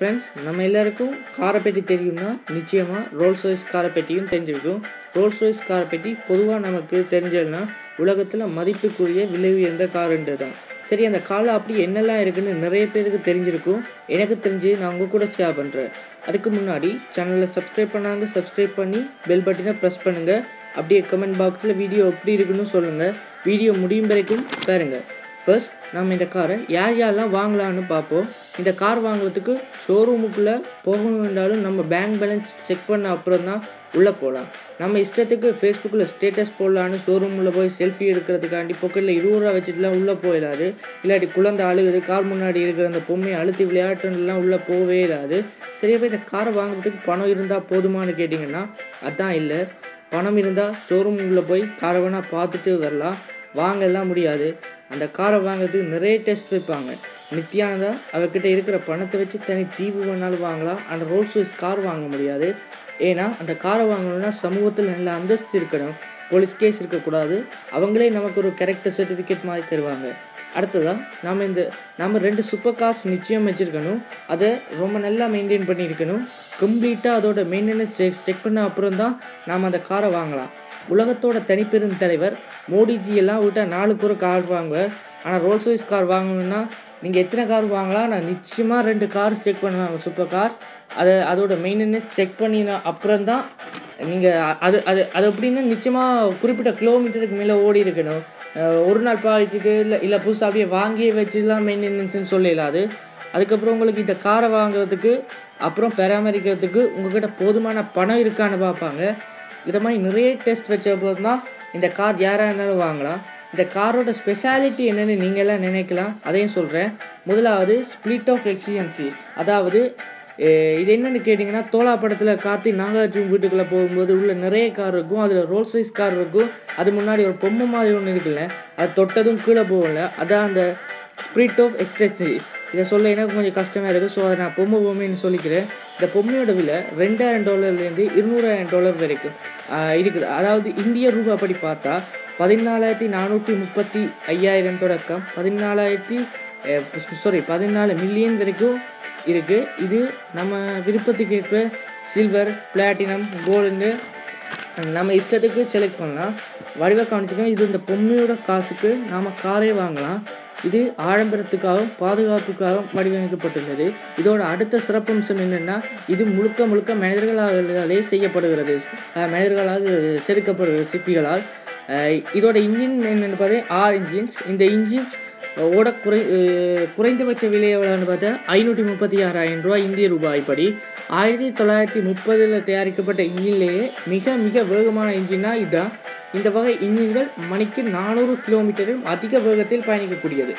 friends நம்ம எல்லாருக்கும் காரை பற்றி தெரியும்னா நிச்சயமாக ரோல்ஸ் ராய்ஸ் காரை பற்றியும் தெரிஞ்சிருக்கும் ரோல்ஸ் ராய்ஸ் காரை பற்றி பொதுவாக நமக்கு தெரிஞ்சதுன்னா உலகத்தில் மதிப்புக்குரிய விலை உயர்ந்த காருன்றது தான் சரி அந்த காரில் அப்படி என்னெல்லாம் இருக்குன்னு நிறைய பேருக்கு தெரிஞ்சிருக்கும் எனக்கு தெரிஞ்சு நான் உங்கள் கூட ஷேர் பண்ணுறேன் அதுக்கு முன்னாடி சேனலை சப்ஸ்கிரைப் பண்ணாங்க சப்ஸ்கிரைப் பண்ணி பெல் பட்டனை ப்ரெஸ் பண்ணுங்கள் அப்படியே கமெண்ட் பாக்ஸில் வீடியோ எப்படி இருக்குன்னு சொல்லுங்கள் வீடியோ முடியும் வரைக்கும் பாருங்கள் ஃபர்ஸ்ட் நம்ம இந்த காரை யார் யாரெல்லாம் வாங்கலாம்னு பார்ப்போம் இந்த கார் வாங்குறதுக்கு ஷோரூமுக்குள்ளே போகணும் என்றாலும் நம்ம பேங்க் பேலன்ஸ் செக் பண்ண அப்புறம் தான் உள்ளே போகலாம் நம்ம இஷ்டத்துக்கு ஃபேஸ்புக்கில் ஸ்டேட்டஸ் போடலான்னு ஷோரூமில் போய் செல்ஃபி எடுக்கிறதுக்காண்டி பொக்கெட்டில் இருபது ரூபா வச்சுட்டுலாம் உள்ளே போயிடாது இல்லாட்டி குழந்தை அழுகுது கார் முன்னாடி இருக்கிற அந்த பொம்மையை அழுத்தி விளையாட்டுலாம் உள்ளே போகவே இல்லாது சரியா போய் இந்த காரை வாங்குறதுக்கு பணம் இருந்தால் போதுமான்னு கேட்டிங்கன்னா அதான் இல்லை பணம் இருந்தால் ஷோரூம் உள்ளே போய் காரை வேணால் பார்த்துட்டு வரலாம் வாங்கலாம் முடியாது அந்த காரை வாங்குறதுக்கு நிறைய டெஸ்ட் வைப்பாங்க நித்தியானதா அவகிட்ட இருக்கிற பணத்தை வச்சு தனி தீவு வேணாலும் வாங்கலாம் அந்த ரோல்ஸ் ரோய்ஸ் கார் வாங்க முடியாது ஏன்னா அந்த காரை வாங்கணும்னா சமூகத்தில் நல்ல அந்தஸ்து இருக்கணும் போலீஸ் கேஸ் இருக்கக்கூடாது அவங்களே நமக்கு ஒரு கரெக்டர் சர்டிஃபிகேட் மாதிரி தருவாங்க அடுத்ததாக நம்ம இந்த நம்ம ரெண்டு சூப்பர் கார்ஸ் நிச்சயம் வச்சுருக்கணும் அதை ரொம்ப நல்லா மெயின்டைன் பண்ணியிருக்கணும் கம்ப்ளீட்டாக அதோட மெயின்டெனன்ஸ் செக் செக் பண்ண அப்புறம் தான் நாம் அந்த காரை வாங்கலாம் உலகத்தோட தனிப்பெரும் தலைவர் மோடிஜி எல்லாம் விட்டால் நாலுக்கு ஒரு கார் வாங்குவார் ஆனால் ரோல்ஸ் ராய்ஸ் கார் வாங்கணும்னா நீங்கள் எத்தனை கார் வாங்கலாம் நான் நிச்சயமாக ரெண்டு கார் செக் பண்ணுவாங்க சூப்பர் கார்ஸ் அதை அதோட மெயின்டெனன்ஸ் செக் பண்ணின அப்புறம் தான் நீங்கள் அது அது அது எப்படின்னா நிச்சயமாக குறிப்பிட்ட கிலோமீட்டருக்கு மேலே ஓடி இருக்கணும் ஒரு நாள் பாய்ச்சிட்டு இல்லை இல்லை புதுசாக அப்படியே வாங்கியே வச்சுலாம் மெயின்டெனன்ஸ்னு சொல்லலாம் அது அதுக்கப்புறம் உங்களுக்கு இந்த காரை வாங்குறதுக்கு அப்புறம் பராமரிக்கிறதுக்கு உங்கள்கிட்ட போதுமான பணம் இருக்கான்னு பார்ப்பாங்க இதை மாதிரி நிறைய டெஸ்ட் வச்ச போது தான் இந்த கார் யாராக இருந்தாலும் வாங்கலாம் இந்த காரோட ஸ்பெஷாலிட்டி என்னென்னு நீங்கள்லாம் நினைக்கலாம் அதையும் சொல்கிறேன் முதலாவது ஸ்பிளிட் ஆஃப் எக்ஸியன்சி அதாவது இது என்னென்னு கேட்டிங்கன்னா தோலா படத்தில் கார்த்தி நாகார்ஜுன் வீட்டுக்குள்ளே போகும்போது உள்ள நிறைய கார் இருக்கும் அதில் ரோல் சைஸ் கார் இருக்கும் அது முன்னாடி ஒரு பொம்மை மாதிரி ஒன்று இருக்குல்ல அது தொட்டதும் கீழே போகல அதான் அந்த ஸ்பிரிட் ஆஃப் எக்ஸ்ட்ரெச்சி இதை சொல்ல எனக்கு கொஞ்சம் கஷ்டமாக இருக்குது ஸோ அதை நான் பொம்மை பொம்மைன்னு சொல்லிக்கிறேன் இந்த பொம்மையோட விலை ரெண்டாயிரம் டாலர்லேருந்து இருநூறாயிரம் டாலர் வரைக்கும் இருக்குது அதாவது இந்திய ரூபா படி பார்த்தா பதினாலாயிரத்தி நானூற்றி முப்பத்தி ஐயாயிரம் தொடக்கம் பதினாலாயிரத்தி சாரி பதினாலு மில்லியன் வரைக்கும் இருக்குது இது நம்ம விருப்பத்துக்கு ஏற்ப சில்வர் பிளாட்டினம் கோல்டு நம்ம இஷ்டத்துக்கு செலக்ட் பண்ணலாம் வடிவ காமிச்சிக்கோங்க இது இந்த பொம்மையோட காசுக்கு நாம் காரே வாங்கலாம் இது ஆடம்பரத்துக்காகவும் பாதுகாப்புக்காகவும் வடிவமைக்கப்பட்டுள்ளது இதோட அடுத்த சிறப்பம்சம் என்னென்னா இது முழுக்க முழுக்க மனிதர்களாலே செய்யப்படுகிறது மனிதர்களால் செதுக்கப்படுகிறது சிப்பிகளால் இதோட இன்ஜின் என்னென்னு பார்த்தா ஆறு இன்ஜின்ஸ் இந்த இன்ஜின்ஸ் ஓட குறை குறைந்தபட்ச விலை எவ்வளோன்னு பார்த்தா ஐநூற்றி முப்பத்தி ஆறாயிரம் ரூபா இந்திய ரூபாய் படி ஆயிரத்தி தொள்ளாயிரத்தி முப்பதில் தயாரிக்கப்பட்ட இன்ஜின்லேயே மிக மிக வேகமான இன்ஜின்னா இதுதான் இந்த வகை இன்ஜின்கள் மணிக்கு நானூறு கிலோமீட்டரும் அதிக வேகத்தில் பயணிக்கக்கூடியது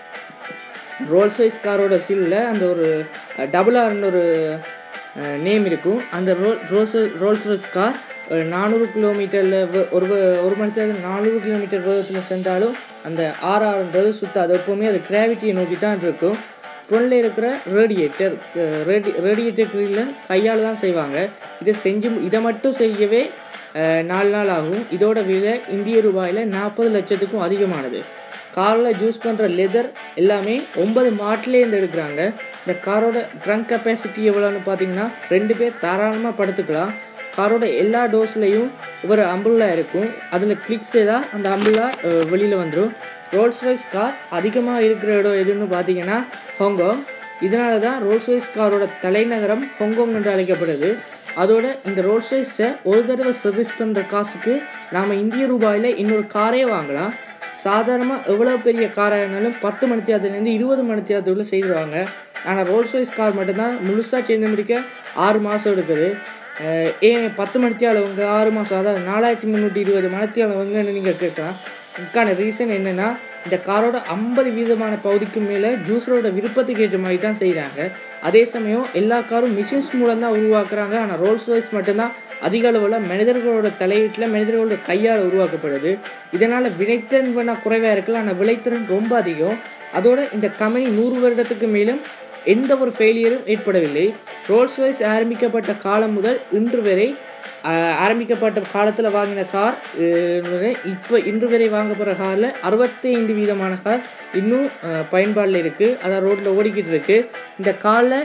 ரோல்ஸ் ரைஸ் காரோட சீலில் அந்த ஒரு டபுள் ஆர்னு ஒரு நேம் இருக்கும் அந்த roll Rolls Rolls Royce car நானூறு கிலோமீட்டரில் ஒரு ஒரு மணி நேரத்தில் நானூறு கிலோமீட்டர் வேகத்தில் சென்றாலும் அந்த ஆர்ஆர்ன்றது சுத்தாது எப்போவுமே அது கிராவிட்டியை நோக்கி தான் இருக்கும் ஃப்ரண்டில் இருக்கிற ரேடியேட்டர் ரேடி ரேடியேட்டரில் கையால் தான் செய்வாங்க இதை செஞ்சு இதை மட்டும் செய்யவே நாலு நாள் ஆகும் இதோட விலை இந்திய ரூபாயில் நாற்பது லட்சத்துக்கும் அதிகமானது காரில் யூஸ் பண்ணுற லெதர் எல்லாமே ஒன்பது மாட்டிலேருந்து எடுக்கிறாங்க இந்த காரோட ட்ரங்க் கெப்பாசிட்டி எவ்வளோன்னு பார்த்தீங்கன்னா ரெண்டு பேர் தாராளமாக படுத்துக்கலாம் காரோட எல்லா டோர்ஸ்லேயும் ஒரு அம்புல்லா இருக்கும் அதில் கிளிக் செய்தால் அந்த அம்புல்லா வெளியில் வந்துடும் ரோல்ஸ் ரைஸ் கார் அதிகமாக இருக்கிற இடம் எதுன்னு பார்த்தீங்கன்னா ஹாங்காங் இதனால தான் ரோல்ஸ் ரைஸ் காரோட தலைநகரம் ஹாங்காங் என்று அழைக்கப்படுது அதோட இந்த ரோல்ஸ் ரைஸை ஒரு தடவை சர்வீஸ் பண்ணுற காசுக்கு நாம் இந்திய ரூபாயில் இன்னொரு காரே வாங்கலாம் சாதாரணமாக எவ்வளோ பெரிய காராக இருந்தாலும் பத்து மணித்தியாரத்துலேருந்து இருபது மணித்தியாரத்துக்குள்ளே செய்திருவாங்க ஆனால் ரோல்ஸ் ரைஸ் கார் மட்டும்தான் முழுசாக சேர்ந்து முடிக்க ஆறு மாதம் எடுக்குது ஏன் பத்து மணித்தியாளவங்க ஆறு மாதம் அதாவது நாலாயிரத்தி முந்நூற்றி இருபது மணித்தியாளவங்கன்னு நீங்கள் கேட்கலாம் இதுக்கான ரீசன் என்னென்னா இந்த காரோட ஐம்பது வீதமான பகுதிக்கு மேலே ஜூஸரோட விருப்பத்துக்கு ஏற்ற மாதிரி தான் செய்கிறாங்க அதே சமயம் எல்லா காரும் மிஷின்ஸ் மூலம் தான் உருவாக்குறாங்க ஆனால் ரோல்ஸ் ரைஸ் மட்டும்தான் அதிக அளவில் மனிதர்களோட தலையீட்டில் மனிதர்களோட கையால் உருவாக்கப்படுது இதனால் வினைத்திறன் வேணால் குறைவாக இருக்கலாம் ஆனால் விளைத்திறன் ரொம்ப அதிகம் அதோட இந்த கம்பெனி நூறு வருடத்துக்கு மேலும் எந்த ஒரு ஃபெயிலியரும் ஏற்படவில்லை ரோல்ஸ் ராய்ஸ் ஆரம்பிக்கப்பட்ட காலம் முதல் இன்று வரை ஆரம்பிக்கப்பட்ட காலத்தில் வாங்கின கார் இப்போ இன்று வரை வாங்க போகிற காரில் அறுபத்தைந்து வீதமான கார் இன்னும் பயன்பாடில் இருக்குது அதான் ரோட்டில் ஓடிக்கிட்டு இருக்குது இந்த காரில்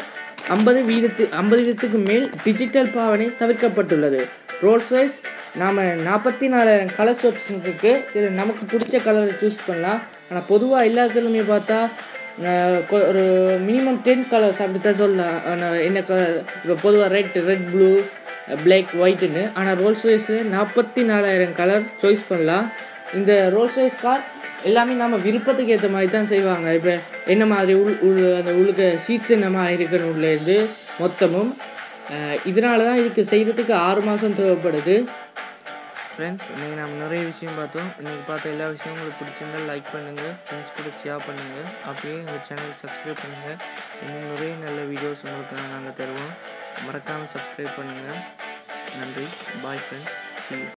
ஐம்பது வீதத்து ஐம்பது வீதத்துக்கு மேல் டிஜிட்டல் பாவனை தவிர்க்கப்பட்டுள்ளது ரோல்ஸ் ராய்ஸ் நாம் நாற்பத்தி நாலாயிரம் கலர்ஸ் ஆப்ஷன்ஸ் இருக்குது இதில் நமக்கு பிடிச்ச கலரை சூஸ் பண்ணலாம் ஆனால் பொதுவாக எல்லாத்துலேயுமே பார்த்தா அஹ், கொ- ஒரு மினிமம் டென் கலர்ஸ் அப்படி தான் சொல்லலாம் ஆனால் என்ன கலர் இப்போ பொதுவாக ரெட் ரெட் ப்ளூ பிளாக் ஒயிட்டுன்னு ஆனால் ரோல்ஸ் ராய்ஸில் நாற்பத்தி நாலாயிரம் கலர் சாய்ஸ் பண்ணலாம் இந்த ரோல்ஸ் ராய்ஸ் கார் எல்லாமே நம்ம விருப்பத்துக்கு ஏற்ற மாதிரி தான் செய்வாங்க இப்போ என்ன மாதிரி உள் உள் அந்த உள்ளுக்க சீட்ஸ் என்ன மாதிரி இருக்கணும் உள்ளேருந்து மொத்தமும் அஹ், இதனால தான் இதுக்கு செய்கிறதுக்கு ஆறு மாதம் தேவைப்படுது ஃப்ரெண்ட்ஸ் இன்றைக்கி நம்ம நிறைய விஷயம் பார்த்தோம் இன்றைக்கி பார்த்த எல்லா விஷயமும் உங்களுக்கு பிடிச்சிருந்தா லைக் பண்ணுங்கள் ஃப்ரெண்ட்ஸ் கூட ஷேர் பண்ணுங்கள் அப்படியே எங்கள் சேனல் சப்ஸ்கிரைப் பண்ணுங்கள் இன்னும் நிறைய நல்ல வீடியோஸ் உங்களுக்கு நாங்கள் தருவோம் மறக்காமல் சப்ஸ்கிரைப் பண்ணுங்கள் நன்றி பாய் ஃப்ரெண்ட்ஸ் see you